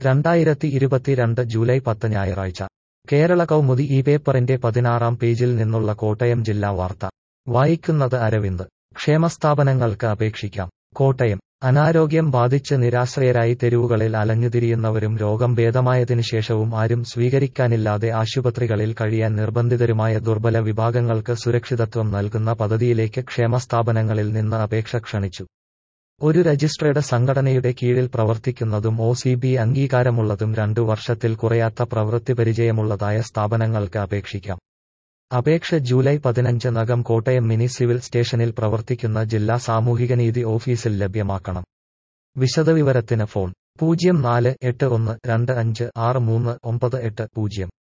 രണ്ടായിരത്തി ഇരുപത്തിരണ്ട് ജൂലൈ പത്ത് ഞായറാഴ്ച കേരള കൗമുദി ഈ പേപ്പറിന്റെ പതിനാറാം പേജിൽ നിന്നുള്ള കോട്ടയം ജില്ലാ വാർത്ത വായിക്കുന്നത് അരവിന്ദ് ക്ഷേമസ്ഥാപനങ്ങൾക്ക് അപേക്ഷിക്കാം കോട്ടയം അനാരോഗ്യം ബാധിച്ച് നിരാശ്രയരായി തെരുവുകളിൽ അലഞ്ഞുതിരിയുന്നവരും രോഗം ഭേദമായതിനു ശേഷവും ആരും സ്വീകരിക്കാനില്ലാതെ ആശുപത്രികളിൽ കഴിയാൻ നിർബന്ധിതരുമായ ദുർബല വിഭാഗങ്ങൾക്ക് സുരക്ഷിതത്വം നൽകുന്ന പദ്ധതിയിലേക്ക് ക്ഷേമസ്ഥാപനങ്ങളിൽ നിന്ന് അപേക്ഷ ക്ഷണിച്ചു ഒരു രജിസ്ട്രേഡ് സംഘടനയുടെ കീഴിൽ പ്രവർത്തിക്കുന്നതും ഒ സി ബി അംഗീകാരമുള്ളതും രണ്ടു വർഷത്തിൽ കുറയാത്ത പ്രവൃത്തി പരിചയമുള്ളതായ സ്ഥാപനങ്ങൾക്ക് അപേക്ഷിക്കാം അപേക്ഷ ജൂലൈ പതിനഞ്ചിനകം കോട്ടയം മിനി സിവിൽ സ്റ്റേഷനിൽ പ്രവർത്തിക്കുന്ന ജില്ലാ സാമൂഹികനീതി ഓഫീസിൽ ലഭ്യമാക്കണം വിശദവിവരത്തിന് ഫോൺ പൂജ്യം നാല് എട്ട് ഒന്ന് രണ്ട് അഞ്ച് ആറ് മൂന്ന് ഒമ്പത് എട്ട് പൂജ്യം